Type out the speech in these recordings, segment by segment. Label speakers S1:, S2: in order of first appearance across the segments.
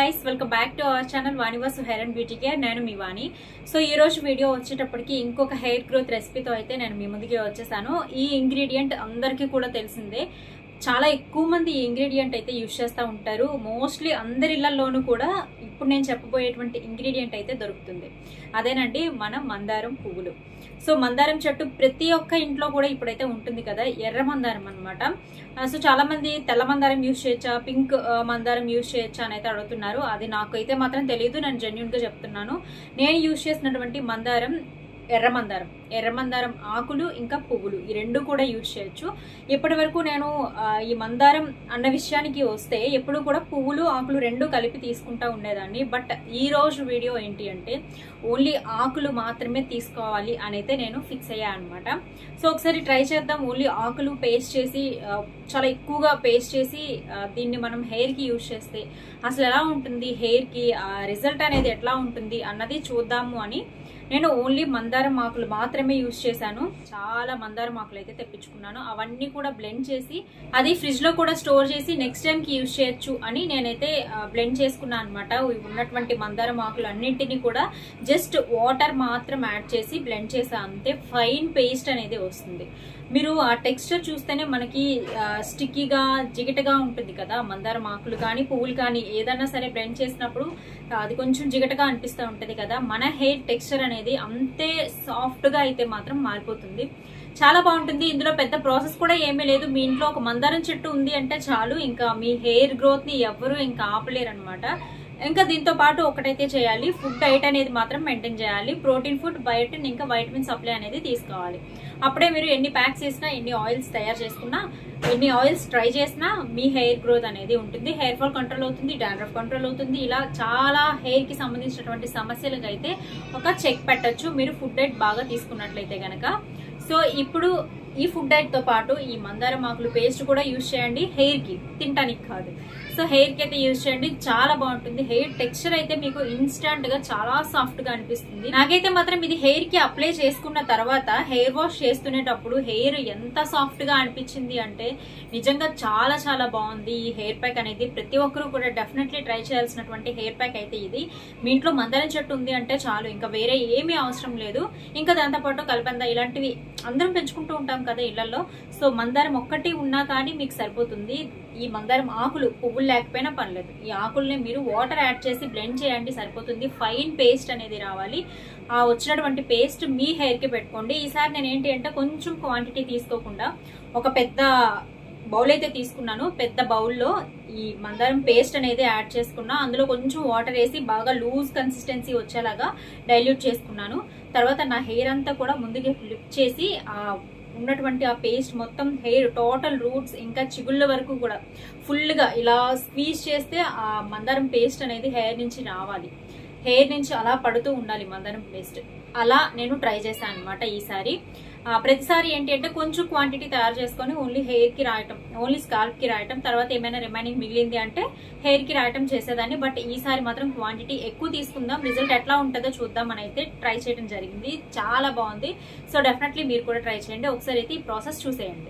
S1: guys welcome back to our channel Vanivasu hair and beauty care నేను మీ వాణి so ఈ రోజు వీడియో వచ్చేటప్పటికి ఇంకొక హెయిర్ గ్రోత్ రెసిపీతో అయితే నేను మీ ముందుకి వచ్చేసాను ఈ ఇంగ్రీడియంట్ అందరికీ కూడా తెలిసిందే చాలా ఎక్కువ మంది ఈ ఇంగ్రీడియంట్ అయితే యూజ్ చేస్తూ ఉంటారు మోస్ట్లీ అందరి ఇళ్లలోనూ కూడా ఇప్పుడు నేను చెప్పబోయేటువంటి ఇంగ్రీడియంట్ అయితే దొరుకుతుంది అదేనండి మన మందారం పువ్వులు సో మందారం చెట్టు ప్రతి ఒక్క ఇంట్లో కూడా ఇప్పుడైతే ఉంటుంది కదా ఎర్ర మందారం అనమాట సో చాలా మంది తెల్ల మందారం యూజ్ చేయొచ్చా పింక్ ఆ, మందారం యూజ్ చేయొచ్చా అని అయితే అడుగుతున్నారు అది నాకైతే మాత్రం తెలియదు నేను జెన్యున్ గా చెప్తున్నాను నేను యూజ్ చేసినటువంటి మందారం ఎర్ర మందారం ఎర్ర మందారం ఆకులు ఇంకా పువ్వులు ఈ రెండు కూడా యూజ్ చేయొచ్చు ఇప్పటి వరకు నేను ఆ, ఈ మందారం అన్న విషయానికి వస్తే ఎప్పుడు కూడా పువ్వులు ఆకులు రెండు కలిపి తీసుకుంటా ఉండేదాన్ని బట్ ఈ రోజు వీడియో ఏంటి అంటే ఓన్లీ ఆకులు మాత్రమే తీసుకోవాలి అని అయితే నేను ఫిక్స్ అయ్యా అనమాట సో ఒకసారి ట్రై చేద్దాం ఓన్లీ ఆకులు పేస్ట్ చేసి ఆ, చాలా ఎక్కువగా పేస్ట్ చేసి ఆ, దీన్ని మనం హెయిర్ కి యూజ్ చేస్తే అసలు ఎలా ఉంటుంది హెయిర్ కి రిజల్ట్ అనేది ఎట్లా ఉంటుంది అన్నది చూద్దాము అని నేను ఓన్లీ మందారం ఆకులు మాత్రమే యూజ్ చేశాను చాలా మందారం ఆకులు అయితే తెప్పించుకున్నాను అవన్నీ కూడా బ్లెండ్ చేసి అది ఫ్రిడ్జ్ లో కూడా స్టోర్ చేసి నెక్స్ట్ టైం కి యూజ్ చేయొచ్చు అని నేనైతే బ్లెండ్ చేసుకున్నాను అనమాట ఉన్నటువంటి మందారం ఆకులు అన్నింటినీ కూడా జస్ట్ వాటర్ మాత్రం యాడ్ చేసి బ్లెండ్ చేసా అంతే ఫైన్ పేస్ట్ అనేది వస్తుంది మీరు ఆ టెక్స్చర్ చూస్తేనే మనకి స్టిక్కీగా జిగటగా ఉంటుంది కదా మందారం ఆకులు కానీ పువ్వులు కానీ ఏదైనా సరే బ్లెండ్ చేసినప్పుడు అది కొంచెం జిగటగా అనిపిస్తూ ఉంటది కదా మన హెయిర్ టెక్స్చర్ అనేది అంతే సాఫ్ట్ గా అయితే మాత్రం మారిపోతుంది చాలా బాగుంటుంది ఇందులో పెద్ద ప్రాసెస్ కూడా ఏమీ లేదు మీ ఇంట్లో ఒక మందారం చెట్టు ఉంది అంటే చాలు ఇంకా మీ హెయిర్ గ్రోత్ ని ఎవ్వరూ ఇంకా ఆపలేరు అనమాట ఇంకా దీంతో పాటు ఒకటైతే చేయాలి ఫుడ్ డైట్ అనేది మాత్రం మెయింటైన్ చేయాలి ప్రోటీన్ ఫుడ్ బయోటిన్ ఇంకా వైటమిన్ సప్లై అనేది తీసుకోవాలి అప్పుడే మీరు ఎన్ని ప్యాక్స్ చేసినా ఎన్ని ఆయిల్స్ తయారు చేసుకున్నా ఎన్ని ఆయిల్స్ ట్రై చేసినా మీ హెయిర్ గ్రోత్ అనేది ఉంటుంది హెయిర్ ఫాల్ కంట్రోల్ అవుతుంది డాండ్రఫ్ కంట్రోల్ అవుతుంది ఇలా చాలా హెయిర్ కి సంబంధించినటువంటి సమస్యలకు అయితే ఒక చెక్ పెట్టొచ్చు మీరు ఫుడ్ డైట్ బాగా తీసుకున్నట్లయితే గనక సో ఇప్పుడు ఈ ఫుడ్ డైట్ తో పాటు ఈ మందారం ఆకులు పేస్ట్ కూడా యూజ్ చేయండి హెయిర్ కి తినటానికి కాదు సో హెయిర్ కి అయితే యూజ్ చేయండి చాలా బాగుంటుంది హెయిర్ టెక్స్చర్ అయితే మీకు ఇన్స్టంట్ గా చాలా సాఫ్ట్ గా అనిపిస్తుంది నాకైతే మాత్రం ఇది హెయిర్ కి అప్లై చేసుకున్న తర్వాత హెయిర్ వాష్ చేస్తునేటప్పుడు హెయిర్ ఎంత సాఫ్ట్ గా అనిపించింది అంటే నిజంగా చాలా చాలా బాగుంది ఈ హెయిర్ ప్యాక్ అనేది ప్రతి ఒక్కరూ కూడా డెఫినెట్లీ ట్రై చేయాల్సినటువంటి హెయిర్ ప్యాక్ అయితే ఇది మీ ఇంట్లో మందారం చెట్టు ఉంది అంటే చాలు ఇంకా వేరే ఏమీ అవసరం లేదు ఇంకా దాంతోపాటు కలబంద ఇలాంటివి అందరం పెంచుకుంటూ ఉంటాం కదా ఇళ్లలో సో మందారం ఒక్కటి ఉన్నా కానీ మీకు సరిపోతుంది ఈ మందారం ఆకులు పువ్వులు లేకపోయినా పర్లేదు ఈ ఆకుల్ని మీరు వాటర్ యాడ్ చేసి బ్లెండ్ చేయండి సరిపోతుంది ఫైన్ పేస్ట్ అనేది రావాలి ఆ వచ్చినటువంటి పేస్ట్ మీ హెయిర్ కి పెట్టుకోండి ఈసారి నేను ఏంటి అంటే కొంచెం క్వాంటిటీ తీసుకోకుండా ఒక పెద్ద బౌల్ అయితే తీసుకున్నాను పెద్ద బౌల్లో ఈ మందారం పేస్ట్ అనేది యాడ్ చేసుకున్నా అందులో కొంచెం వాటర్ వేసి బాగా లూజ్ కన్సిస్టెన్సీ వచ్చేలాగా డైల్యూట్ చేసుకున్నాను తర్వాత నా హెయిర్ అంతా కూడా ముందుకి ఫ్లిప్ చేసి ఆ ఉన్నటువంటి ఆ పేస్ట్ మొత్తం హెయిర్ టోటల్ రూట్స్ ఇంకా చిగుళ్ళ వరకు కూడా ఫుల్ గా ఇలా స్క్వీజ్ చేస్తే ఆ మందారం పేస్ట్ అనేది హెయిర్ నుంచి రావాలి హెయిర్ నుంచి అలా పడుతూ ఉండాలి మందారం పేస్ట్ అలా నేను ట్రై చేశాను అనమాట ఈసారి ఆ, ప్రతిసారి ఏంటి అంటే కొంచెం క్వాంటిటీ తయారు చేసుకొని ఓన్లీ హెయిర్ కి రాయటం ఓన్లీ స్కాల్ప్ కి రాయటం తర్వాత ఏమైనా రిమైనింగ్ మిగిలింది అంటే హెయిర్ కి రాయటం చేసేదాన్ని బట్ ఈసారి మాత్రం క్వాంటిటీ ఎక్కువ తీసుకుందాం రిజల్ట్ ఎట్లా ఉంటుందో చూద్దాం అని అయితే ట్రై చేయడం జరిగింది చాలా బాగుంది సో డెఫినెట్లీ మీరు కూడా ట్రై చేయండి ఒకసారి అయితే ఈ ప్రాసెస్ చూసేయండి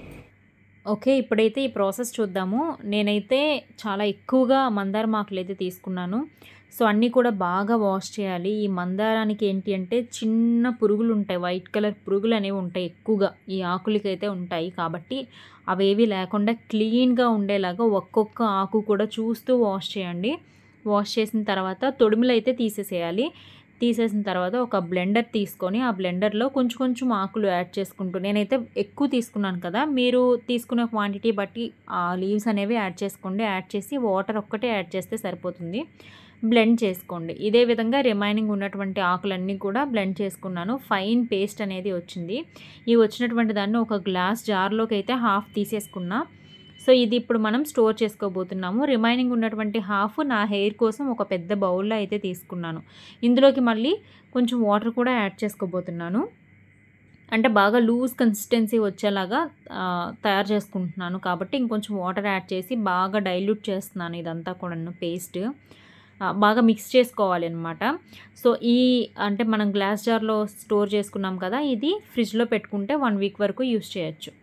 S2: ఓకే ఇప్పుడైతే ఈ ప్రాసెస్ చూద్దాము నేనైతే చాలా ఎక్కువగా మందారం ఆకులు అయితే తీసుకున్నాను సో అన్నీ కూడా బాగా వాష్ చేయాలి ఈ మందారానికి ఏంటి అంటే చిన్న పురుగులు ఉంటాయి వైట్ కలర్ పురుగులు అనేవి ఉంటాయి ఎక్కువగా ఈ ఆకులకి అయితే ఉంటాయి కాబట్టి అవేవి లేకుండా క్లీన్గా ఉండేలాగా ఒక్కొక్క ఆకు కూడా చూస్తూ వాష్ చేయండి వాష్ చేసిన తర్వాత తొడిమిలు అయితే తీసేసేయాలి తీసేసిన తర్వాత ఒక బ్లెండర్ తీసుకొని ఆ బ్లెండర్లో కొంచెం కొంచెం ఆకులు యాడ్ చేసుకుంటూ నేనైతే ఎక్కువ తీసుకున్నాను కదా మీరు తీసుకునే క్వాంటిటీ బట్టి ఆ లీవ్స్ అనేవి యాడ్ చేసుకోండి యాడ్ చేసి వాటర్ ఒక్కటే యాడ్ చేస్తే సరిపోతుంది బ్లెండ్ చేసుకోండి ఇదే విధంగా రిమైనింగ్ ఉన్నటువంటి ఆకులన్నీ కూడా బ్లెండ్ చేసుకున్నాను ఫైన్ పేస్ట్ అనేది వచ్చింది ఈ వచ్చినటువంటి దాన్ని ఒక గ్లాస్ జార్లోకి అయితే హాఫ్ తీసేసుకున్నా సో ఇది ఇప్పుడు మనం స్టోర్ చేసుకోబోతున్నాము రిమైనింగ్ ఉన్నటువంటి హాఫ్ నా హెయిర్ కోసం ఒక పెద్ద బౌల్లో అయితే తీసుకున్నాను ఇందులోకి మళ్ళీ కొంచెం వాటర్ కూడా యాడ్ చేసుకోబోతున్నాను అంటే బాగా లూజ్ కన్సిస్టెన్సీ వచ్చేలాగా ఆ, తయారు చేసుకుంటున్నాను కాబట్టి ఇంకొంచెం వాటర్ యాడ్ చేసి బాగా డైల్యూట్ చేస్తున్నాను ఇదంతా కూడాను పేస్ట్ ఆ, బాగా మిక్స్ చేసుకోవాలి అనమాట సో ఈ అంటే మనం గ్లాస్ జార్లో స్టోర్ చేసుకున్నాం కదా ఇది ఫ్రిడ్జ్లో పెట్టుకుంటే వన్ వీక్ వరకు యూస్ చేయొచ్చు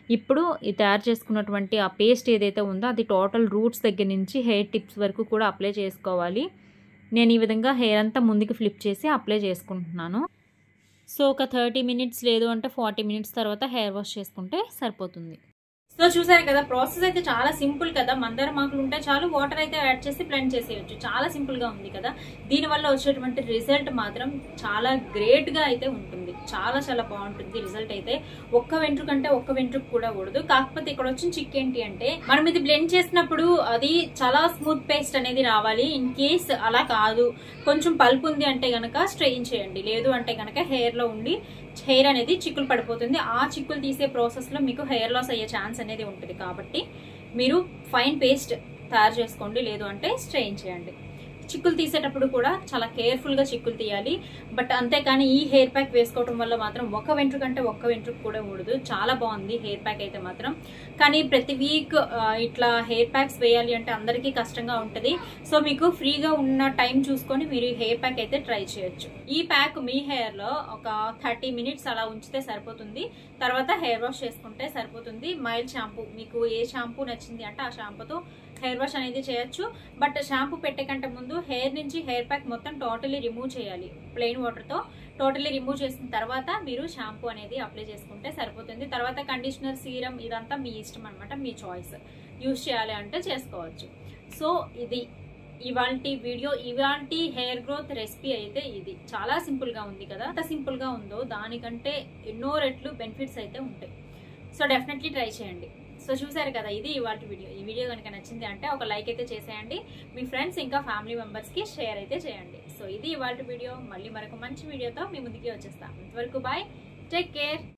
S2: ఇప్పుడు ఈ తయారు చేసుకున్నటువంటి ఆ పేస్ట్ ఏదైతే ఉందో అది టోటల్ రూట్స్ దగ్గర నుంచి హెయిర్ టిప్స్ వరకు కూడా అప్లై చేసుకోవాలి నేను ఈ విధంగా హెయిర్ అంతా ముందుకు ఫ్లిప్ చేసి అప్లై చేసుకుంటున్నాను సో ఒక థర్టీ మినిట్స్ లేదు అంటే ఫార్టీ మినిట్స్ తర్వాత హెయిర్ వాష్ చేసుకుంటే సరిపోతుంది
S1: సో చూసారు కదా ప్రాసెస్ అయితే చాలా సింపుల్ కదా మందార మాకులు ఉంటే చాలు వాటర్ అయితే యాడ్ చేసి బ్లెండ్ చేసేయచ్చు చాలా సింపుల్ గా ఉంది కదా దీని వల్ల వచ్చేటువంటి రిజల్ట్ మాత్రం చాలా గ్రేట్ గా అయితే ఉంటుంది చాలా చాలా బాగుంటుంది రిజల్ట్ అయితే ఒక్క వెంట్రుక అంటే ఒక్క వెంట్రుక కూడా కూడదు కాకపోతే ఇక్కడ వచ్చిన చిక్ ఏంటి అంటే మనం ఇది బ్లెండ్ చేసినప్పుడు అది చాలా స్మూత్ పేస్ట్ అనేది రావాలి ఇన్ కేస్ అలా కాదు కొంచెం పల్పు ఉంది అంటే గనక స్ట్రెయిన్ చేయండి లేదు అంటే గనక హెయిర్ లో ఉండి హెయిర్ అనేది చిక్కులు పడిపోతుంది ఆ చిక్కులు తీసే ప్రాసెస్ లో మీకు హెయిర్ లాస్ అయ్యే ఛాన్స్ అనేది ఉంటుంది కాబట్టి మీరు ఫైన్ పేస్ట్ తయారు చేసుకోండి లేదు అంటే స్ట్రెయిన్ చేయండి చిక్కులు తీసేటప్పుడు కూడా చాలా కేర్ఫుల్ గా చిక్కులు తీయాలి బట్ అంతేకాని ఈ హెయిర్ ప్యాక్ వేసుకోవడం వల్ల మాత్రం ఒక వెంట్రుక అంటే ఒక్క వెంట్రుక కూడా ఊడదు చాలా బాగుంది హెయిర్ ప్యాక్ అయితే మాత్రం కానీ ప్రతి వీక్ ఇట్లా హెయిర్ ప్యాక్స్ వేయాలి అంటే అందరికీ కష్టంగా ఉంటుంది సో మీకు ఫ్రీగా ఉన్న టైం చూసుకొని మీరు హెయిర్ ప్యాక్ అయితే ట్రై చేయొచ్చు ఈ ప్యాక్ మీ హెయిర్ లో ఒక థర్టీ మినిట్స్ అలా ఉంచితే సరిపోతుంది తర్వాత హెయిర్ వాష్ చేసుకుంటే సరిపోతుంది మైల్డ్ షాంపూ మీకు ఏ షాంపూ నచ్చింది అంటే ఆ షాంపూతో హెయిర్ వాష్ అనేది చేయొచ్చు బట్ షాంపూ పెట్టే కంటే ముందు హెయిర్ నుంచి హెయిర్ ప్యాక్ మొత్తం టోటలీ రిమూవ్ చేయాలి ప్లెయిన్ వాటర్తో టోటలీ రిమూవ్ చేసిన తర్వాత మీరు షాంపూ అనేది అప్లై చేసుకుంటే సరిపోతుంది తర్వాత కండిషనర్ సీరం ఇదంతా మీ ఇష్టం అనమాట మీ చాయిస్ యూస్ చేయాలి అంటే చేసుకోవచ్చు సో ఇది ఇవాల్టి వీడియో ఇవాల్టి హెయిర్ గ్రోత్ రెసిపీ అయితే ఇది చాలా సింపుల్ గా ఉంది కదా ఎంత సింపుల్ గా ఉందో దానికంటే ఎన్నో రెట్లు బెనిఫిట్స్ అయితే ఉంటాయి సో డెఫినెట్లీ ట్రై చేయండి సో చూసారు కదా ఇది ఇవాళ వీడియో ఈ వీడియో కనుక నచ్చింది అంటే ఒక లైక్ అయితే చేసేయండి మీ ఫ్రెండ్స్ ఇంకా ఫ్యామిలీ మెంబర్స్ కి షేర్ అయితే చేయండి సో ఇది ఇవాళ వీడియో మళ్ళీ మరొక మంచి వీడియోతో మీ ముందుకి వచ్చేస్తాం ఇంతవరకు బాయ్ టేక్ కేర్